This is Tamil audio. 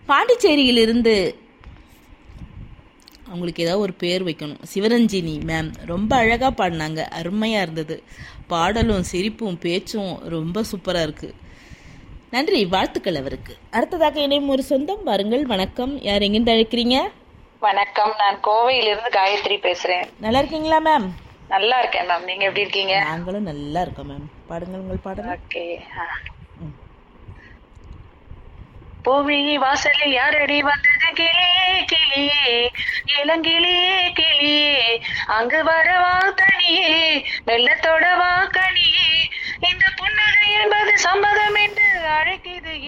பாண்டிச்சேரியிலிருந்து அவங்களுக்கு ஏதாவது ஒரு பேர் வைக்கணும் சிவரஞ்சினி மேம் ரொம்ப அழகாக பாடினாங்க அருமையாக இருந்தது பாடலும் சிரிப்பும் பேச்சும் ரொம்ப சூப்பராக இருக்குது நன்றி வாழ்த்துக்கள் அவருக்கு அடுத்ததாக இணையும் ஒரு சொந்தம் வாருங்கள் வணக்கம் யார் எங்கிருந்து அழைக்கிறீங்க வணக்கம் நான் கோவையிலிருந்து காயத்ரி பேசுறேன் நல்லா இருக்கீங்களா மேம் நல்லா இருக்கேன் மேம் நீங்க எப்படி இருக்கீங்க நாங்களும் நல்லா இருக்கோம் மேம் பாடுங்கள் உங்கள் பாடல் ஓகே ம். பூவிழி வாசலில் யாரடி வந்தது கிளியே கிளியே இளங்கிளியே கிளியே அங்கு வரவா தனியே வெள்ளத்தோட வா கனியே இந்த புன்னகை என்பது சம்மதம் என்று அழைக்குது